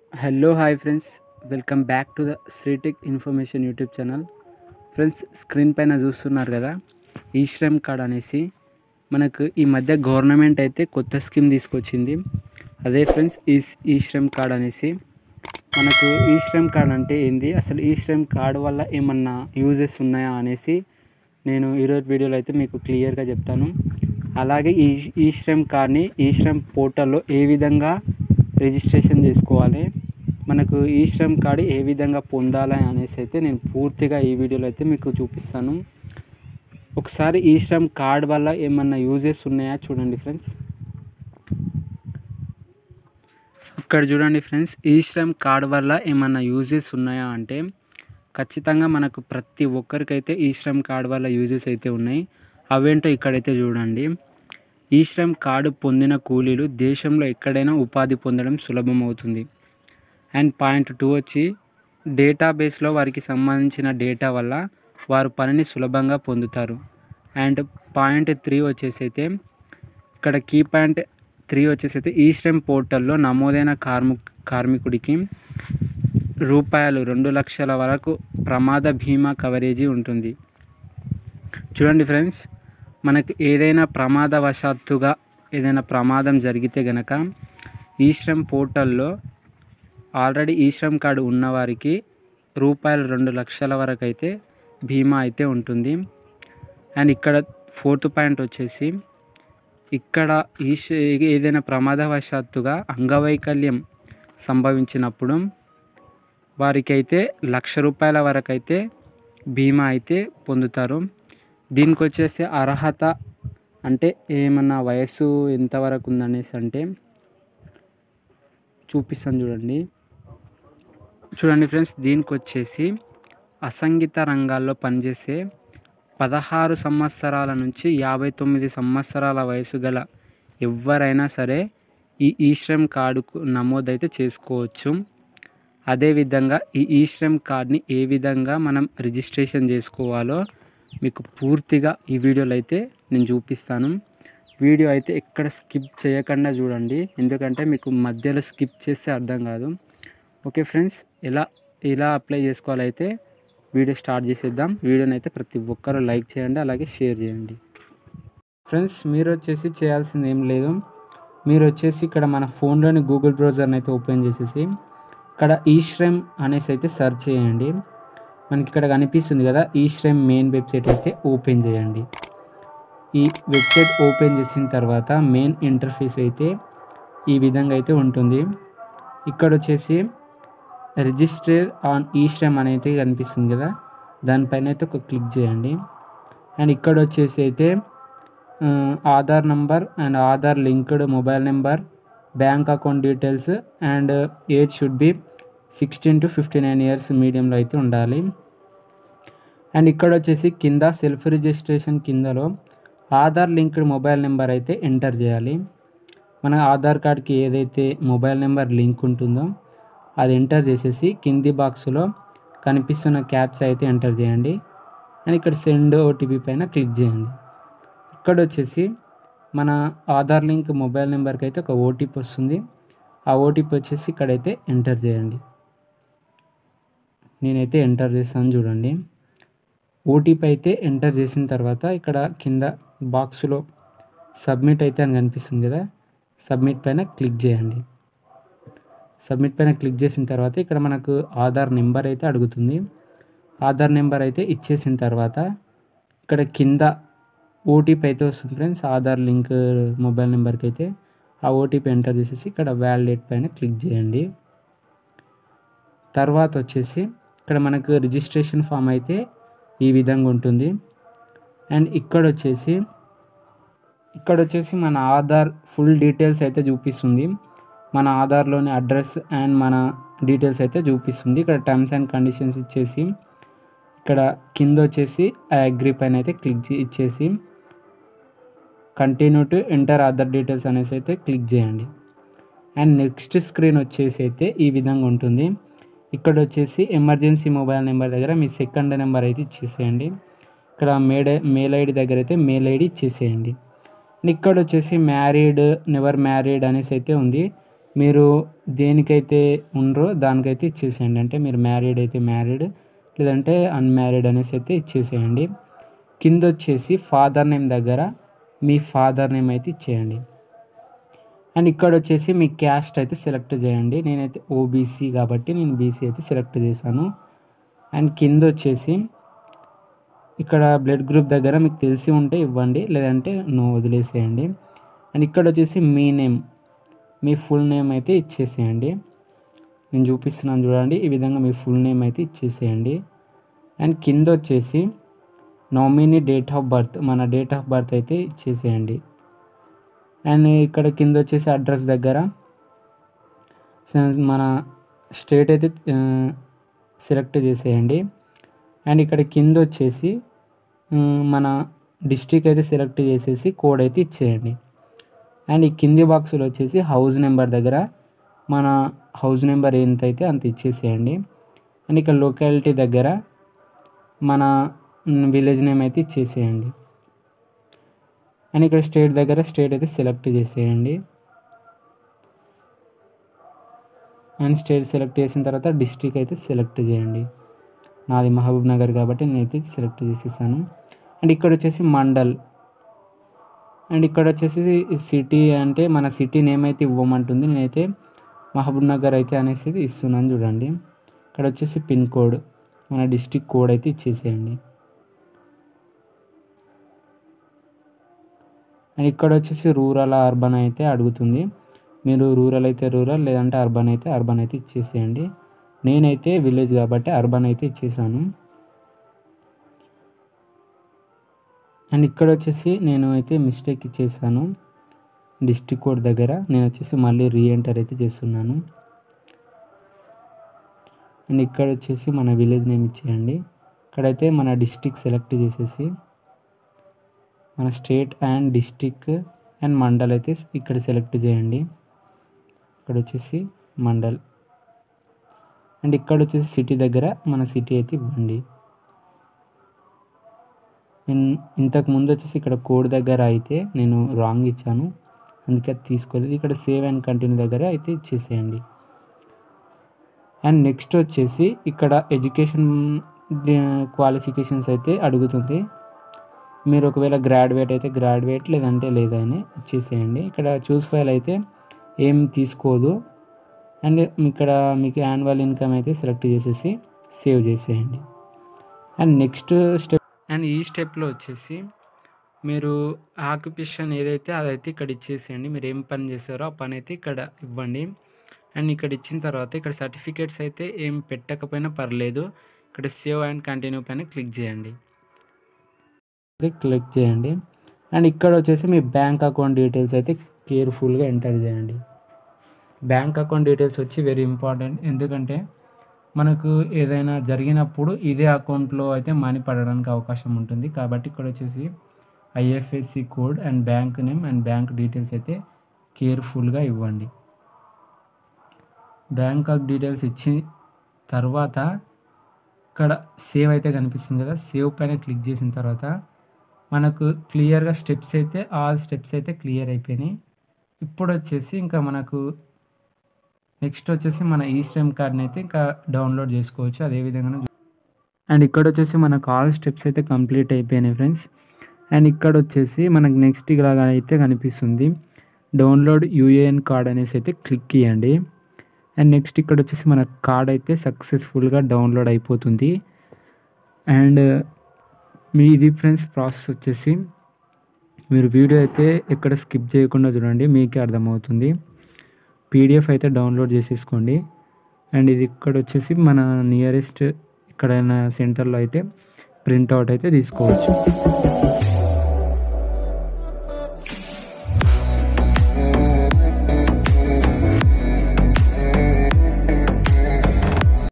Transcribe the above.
hello hi friends welcome back to the Sritech information YouTube channel friends screen పైన చూస్తున్నారు కదా ఈ శ్రమ్ కార్డ్ అనేసి మనకు ఈ మధ్య గవర్నమెంట్ అయితే కొత్త స్కీమ్ తీసుకొచ్చింది అదే ఫ్రెండ్స్ ఈ ఈ శ్రమ్ కార్డ్ అనేసి మనకు ఈ శ్రమ్ కార్డ్ అంటే ఏంది అసలు ఈ శ్రమ్ కార్డ్ వల్ల ఏమన్నా యూజెస్ ఉన్నాయా అనేసి నేను ఈరోజు వీడియోలో అయితే మీకు క్లియర్గా చెప్తాను అలాగే ఈ ఈ శ్రమ్ కార్డ్ని ఈ శ్రమ్ పోర్టల్లో ఏ విధంగా రిజిస్ట్రేషన్ చేసుకోవాలి మనకు ఈ శ్రమ్ కార్డు ఏ విధంగా పొందాలి అనేసి అయితే నేను పూర్తిగా ఈ వీడియోలో అయితే మీకు చూపిస్తాను ఒకసారి ఈ శ్రమ్ కార్డ్ వల్ల ఏమన్నా యూజెస్ ఉన్నాయా చూడండి ఫ్రెండ్స్ ఇక్కడ చూడండి ఫ్రెండ్స్ ఈ శ్రమ్ కార్డ్ వల్ల ఏమన్నా యూజెస్ ఉన్నాయా అంటే ఖచ్చితంగా మనకు ప్రతి ఒక్కరికైతే ఈ శ్రమ్ కార్డ్ వల్ల యూజెస్ అయితే ఉన్నాయి అవేంటో ఇక్కడైతే చూడండి ఈ శ్రమ్ కార్డు పొందిన కూలీలు దేశంలో ఎక్కడైనా ఉపాధి పొందడం సులభం అవుతుంది అండ్ పాయింట్ టూ వచ్చి డేటాబేస్లో వారికి సంబంధించిన డేటా వల్ల వారు పనిని సులభంగా పొందుతారు అండ్ పాయింట్ త్రీ వచ్చేసి అయితే ఇక్కడ కీ పాయింట్ త్రీ వచ్చేసి అయితే ఈ శ్రమ్ పోర్టల్లో నమోదైన కార్మి కార్మికుడికి రూపాయలు రెండు లక్షల వరకు ప్రమాద బీమా కవరేజీ ఉంటుంది చూడండి ఫ్రెండ్స్ మనకు ఏదైనా ప్రమాదవశాత్తుగా ఏదైనా ప్రమాదం జరిగితే గనక ఈ శ్రమ్ పోర్టల్లో ఆల్రెడీ ఈ శ్రమ్ కార్డు ఉన్నవారికి రూపాయలు రెండు లక్షల వరకు అయితే బీమా అయితే ఉంటుంది అండ్ ఇక్కడ ఫోర్త్ పాయింట్ వచ్చేసి ఇక్కడ ఈ శ- ఏదైనా ప్రమాదవశాత్తుగా అంగవైకల్యం సంభవించినప్పుడు వారికైతే లక్ష రూపాయల వరకు అయితే బీమా అయితే పొందుతారు దీనికి వచ్చేసి అర్హత అంటే ఏమన్నా వయసు ఎంతవరకు ఉందనేసి అంటే చూపిస్తాను చూడండి చూడండి ఫ్రెండ్స్ దీనికి వచ్చేసి అసంఘిత రంగాల్లో పనిచేసే పదహారు సంవత్సరాల నుంచి యాభై తొమ్మిది సంవత్సరాల వయసు గల ఎవరైనా సరే ఈ ఈశ్రమ్ కార్డుకు నమోదైతే చేసుకోవచ్చు అదేవిధంగా ఈ ఈశ్రమ్ కార్డ్ని ఏ విధంగా మనం రిజిస్ట్రేషన్ చేసుకోవాలో మీకు పూర్తిగా ఈ వీడియోలో అయితే నేను చూపిస్తాను వీడియో అయితే ఎక్కడ స్కిప్ చేయకుండా చూడండి ఎందుకంటే మీకు మధ్యలో స్కిప్ చేస్తే అర్థం కాదు ఓకే ఫ్రెండ్స్ ఎలా ఎలా అప్లై చేసుకోవాలైతే వీడియో స్టార్ట్ చేసేద్దాం వీడియోని అయితే ప్రతి ఒక్కరూ లైక్ చేయండి అలాగే షేర్ చేయండి ఫ్రెండ్స్ మీరు వచ్చేసి చేయాల్సింది ఏం లేదు మీరు వచ్చేసి ఇక్కడ మన ఫోన్లోని గూగుల్ బ్రౌజర్ని అయితే ఓపెన్ చేసేసి ఇక్కడ ఈశ్రమ్ అనేసి అయితే సెర్చ్ చేయండి మనకి ఇక్కడ కనిపిస్తుంది కదా ఈశ్రమ్ మెయిన్ వెబ్సైట్ అయితే ఓపెన్ చేయండి ఈ వెబ్సైట్ ఓపెన్ చేసిన తర్వాత మెయిన్ ఇంటర్ఫేస్ అయితే ఈ విధంగా అయితే ఉంటుంది ఇక్కడ వచ్చేసి రిజిస్టర్ ఆన్ ఈశ్రమ్ అనేది కనిపిస్తుంది కదా దానిపైన అయితే ఒక క్లిక్ చేయండి అండ్ ఇక్కడ వచ్చేసి అయితే ఆ, Aadhaar number and Aadhaar linked mobile number bank account details and age should be sixteen to fifty nine years మీడియంలో అయితే ఉండాలి అండ్ ఇక్కడ వచ్చేసి కింద సెల్ఫ్ రిజిస్ట్రేషన్ కిందలో ఆధార్ లింక్డ్ మొబైల్ నెంబర్ అయితే ఎంటర్ చేయాలి మన ఆధార్ కార్డ్కి ఏదైతే మొబైల్ నెంబర్ లింక్ ఉంటుందో అది ఎంటర్ చేసేసి కింది బాక్స్లో కనిపిస్తున్న క్యాప్స్ అయితే ఎంటర్ చేయండి అండ్ ఇక్కడ సెండ్ ఓటీపీ పైన క్లిక్ చేయండి ఇక్కడ వచ్చేసి మన ఆధార్ లింక్ మొబైల్ నెంబర్కి అయితే ఒక ఓటీపీ వస్తుంది ఆ ఓటీపీ వచ్చేసి ఇక్కడైతే ఎంటర్ చేయండి నేనైతే ఎంటర్ చేస్తాను చూడండి ఓటీపీ అయితే ఎంటర్ చేసిన తర్వాత ఇక్కడ కింద బాక్స్లో సబ్మిట్ అయితే అని కనిపిస్తుంది కదా సబ్మిట్ పైన క్లిక్ చేయండి సబ్మిట్ పైన క్లిక్ చేసిన తర్వాత ఇక్కడ మనకు ఆధార్ నెంబర్ అయితే అడుగుతుంది ఆధార్ నెంబర్ అయితే ఇచ్చేసిన తర్వాత ఇక్కడ కింద ఓటీపీ అయితే వస్తుంది ఫ్రెండ్స్ ఆధార్ లింక్ మొబైల్ నెంబర్కి అయితే ఆ ఓటీపీ ఎంటర్ చేసేసి ఇక్కడ వ్యాలిడేట్ పైన క్లిక్ చేయండి తర్వాత వచ్చేసి ఇక్కడ మనకు రిజిస్ట్రేషన్ ఫామ్ అయితే ఈ విధంగా ఉంటుంది అండ్ ఇక్కడ వచ్చేసి ఇక్కడ వచ్చేసి మన ఆధార్ ఫుల్ డీటెయిల్స్ అయితే చూపిస్తుంది మన ఆధార్లోని అడ్రస్ అండ్ మన డీటెయిల్స్ అయితే చూపిస్తుంది ఇక్కడ టర్మ్స్ అండ్ కండిషన్స్ ఇచ్చేసి ఇక్కడ కింద వచ్చేసి అగ్రి పైన అయితే క్లిక్ చే- ఇచ్చేసి continue to enter other details అనేసి అయితే క్లిక్ చేయండి అండ్ నెక్స్ట్ స్క్రీన్ వచ్చేసి అయితే ఈ విధంగా ఉంటుంది ఇక్కడ వచ్చేసి ఎమర్జెన్సీ మొబైల్ నెంబర్ దగ్గర మీ సెకండ్ నెంబర్ అయితే ఇచ్చేసేయండి ఇక్కడ మేడ్ మెయిల్ ఐడి దగ్గర అయితే మెయిల్ ఐడి ఇచ్చేసేయండి అండ్ ఇక్కడ వచ్చేసి మ్యారీడ్ నెవర్ మ్యారీడ్ అనేసి అయితే ఉంది మీరు దేనికైతే ఉండరో దానికైతే ఇచ్చేసేయండి అంటే మీరు మ్యారీడ్ అయితే మ్యారీడ్ లేదంటే అన్మ్యారీడ్ అనేసి అయితే ఇచ్చేసేయండి కింద వచ్చేసి ఫాదర్ నేమ్ దగ్గర మీ ఫాదర్ నేమ్ అయితే ఇచ్చేయండి అండ్ ఇక్కడ వచ్చేసి మీ క్యాస్ట్ అయితే సెలెక్ట్ చేయండి నేనైతే ఓబీసీ కాబట్టి నేను బీసీ అయితే సెలెక్ట్ చేశాను అండ్ కింద వచ్చేసి ఇక్కడ బ్లడ్ గ్రూప్ దగ్గర మీకు తెలిసి ఉంటే ఇవ్వండి లేదంటే నో వదిలేసేయండి అండ్ ఇక్కడ వచ్చేసి మీ నేమ్ మీ ఫుల్ నేమ్ అయితే ఇచ్చేసేయండి నేను చూపిస్తున్నాను చూడండి ఈ విధంగా మీ ఫుల్ నేమ్ అయితే ఇచ్చేసేయండి అండ్ కింద వచ్చేసి నామినీ డేట్ ఆఫ్ బర్త్ మన డేట్ ఆఫ్ బర్త్ అయితే ఇచ్చేసేయండి అండ్ ఇక్కడ కింద వచ్చేసి అడ్రస్ దగ్గర మన స్టేట్ అయితే సెలెక్ట్ చేసేయండి అండ్ ఇక్కడ కింద వచ్చేసి మన డిస్టిక్ అయితే సెలెక్ట్ చేసేసి కోడ్ అయితే ఇచ్చేయండి అండ్ ఈ కింది బాక్సులో వచ్చేసి హౌస్ నెంబర్ దగ్గర మన హౌస్ నెంబర్ ఎంత అయితే అంత ఇచ్చేసేయండి అండ్ ఇక్కడ లొకాలిటీ దగ్గర మన విలేజ్ నేమ్ అయితే ఇచ్చేసేయండి అండ్ ఇక్కడ స్టేట్ దగ్గర స్టేట్ అయితే సెలెక్ట్ చేసేయండి అండ్ స్టేట్ సెలెక్ట్ చేసిన తర్వాత డిస్టిక్ అయితే సెలెక్ట్ చేయండి నాది మహబూబ్ నగర్ కాబట్టి నేనైతే సెలెక్ట్ చేసేసాను అండ్ ఇక్కడ వచ్చేసి మండల్ అండ్ ఇక్కడ వచ్చేసి సిటీ అంటే మన సిటీ నేమ్ అయితే ఇవ్వమంటుంది నేనైతే మహబూబ్ నగర్ అయితే అనేసి ఇస్తున్నాను చూడండి ఇక్కడ వచ్చేసి పిన్ కోడ్ మన డిస్టిక్ కోడ్ అయితే ఇచ్చేసేయండి అండ్ ఇక్కడ వచ్చేసి రూరల్ అర్బన్ అయితే అడుగుతుంది మీరు రూరల్ అయితే రూరల్ లేదంటే అర్బన్ అయితే అర్బన్ అయితే ఇచ్చేసేయండి నేనైతే విలేజ్ కాబట్టి అర్బన్ అయితే ఇచ్చేసాను అండ్ ఇక్కడ వచ్చేసి నేను అయితే మిస్టేక్ ఇచ్చేసాను డిస్టిక్ కోడ్ దగ్గర నేను వచ్చేసి మళ్ళీ రీఎంటర్ అయితే చేస్తున్నాను అండ్ ఇక్కడ వచ్చేసి మన విలేజ్ నేమ్ ఇచ్చేయండి ఇక్కడైతే మన డిస్టిక్ సెలెక్ట్ చేసేసి మన state and district and mandal అయితే ఇక్కడ సెలెక్ట్ చేయండి ఇక్కడ వచ్చేసి మండల్ అండ్ ఇక్కడ వచ్చేసి సిటీ దగ్గర మన సిటీ అయితే ఇవ్వండి ఇంతకు ముందు వచ్చేసి ఇక్కడ కోడ్ దగ్గర అయితే నేను రాంగ్ ఇచ్చాను అందుకే అది తీసుకోలేదు ఇక్కడ సేవ్ అండ్ కంటిన్యూ దగ్గర అయితే ఇచ్చేసేయండి అండ్ నెక్స్ట్ వచ్చేసి ఇక్కడ ఎడ్యుకేషన్ క్వాలిఫికేషన్స్ అయితే అడుగుతుంది మీరు ఒకవేళ గ్రాడ్యుయేట్ అయితే గ్రాడ్యుయేట్ లేదంటే లేదని ఇచ్చేసేయండి ఇక్కడ చూస్ ఫైల్ అయితే ఏం తీసుకోదు అండ్ ఇక్కడ మీకు యాన్యువల్ ఇన్కమ్ అయితే సెలెక్ట్ చేసేసి సేవ్ చేసేయండి అండ్ నెక్స్ట్ స్టెప్ అండ్ ఈ స్టెప్లో వచ్చేసి మీరు ఆక్యుపేషన్ ఏదైతే అదైతే ఇక్కడ ఇచ్చేసేయండి మీరు ఏం పని చేస్తారో ఆ పని అయితే ఇక్కడ ఇవ్వండి అండ్ ఇక్కడ ఇచ్చిన తర్వాత ఇక్కడ సర్టిఫికేట్స్ అయితే ఏం పెట్టకపోయినా పర్లేదు ఇక్కడ సేవ్ అండ్ కంటిన్యూ పైన క్లిక్ చేయండి క్లిక్ చేయండి అండ్ ఇక్కడ వచ్చేసి మీ బ్యాంక్ అకౌంట్ డీటెయిల్స్ అయితే కేర్ఫుల్గా ఎంటర్ చేయండి బ్యాంక్ అకౌంట్ డీటెయిల్స్ వచ్చి వెరీ ఇంపార్టెంట్ ఎందుకంటే మనకు ఏదైనా జరిగినప్పుడు ఇదే అకౌంట్లో అయితే మనీ పడడానికి అవకాశం ఉంటుంది కాబట్టి ఇక్కడ వచ్చేసి IFSC code and bank name and bank details అయితే కేర్ఫుల్గా ఇవ్వండి బ్యాంక్ డీటెయిల్స్ ఇచ్చిన తర్వాత ఇక్కడ సేవ్ అయితే కనిపిస్తుంది కదా సేవ్ పైన క్లిక్ చేసిన తర్వాత మనకు క్లియర్గా స్టెప్స్ అయితే ఆల్ స్టెప్స్ అయితే క్లియర్ అయిపోయినాయి ఇప్పుడు వచ్చేసి ఇంకా మనకు నెక్స్ట్ వచ్చేసి మన ఈ స్టెమ్ కార్డ్ని అయితే ఇంకా డౌన్లోడ్ చేసుకోవచ్చు అదేవిధంగా అండ్ ఇక్కడ వచ్చేసి మనకు ఆల్ స్టెప్స్ అయితే కంప్లీట్ అయిపోయినాయి ఫ్రెండ్స్ అండ్ ఇక్కడ వచ్చేసి మనకు నెక్స్ట్ ఇలాగా అయితే కనిపిస్తుంది డౌన్లోడ్ యూఏఎన్ కార్డ్ అనేసి అయితే క్లిక్ చేయండి అండ్ నెక్స్ట్ ఇక్కడ వచ్చేసి మన కార్డ్ అయితే సక్సెస్ఫుల్గా డౌన్లోడ్ అయిపోతుంది అండ్ మీ ఇది ఫ్రెండ్స్ ప్రాసెస్ వచ్చేసి మీరు వీడియో అయితే ఎక్కడ స్కిప్ చేయకుండా చూడండి మీకే అర్థమవుతుంది పీడిఎఫ్ అయితే డౌన్లోడ్ చేసేసుకోండి అండ్ ఇది ఇక్కడ వచ్చేసి మన నియరెస్ట్ ఎక్కడైనా సెంటర్లో అయితే ప్రింట్అవుట్ అయితే తీసుకోవచ్చు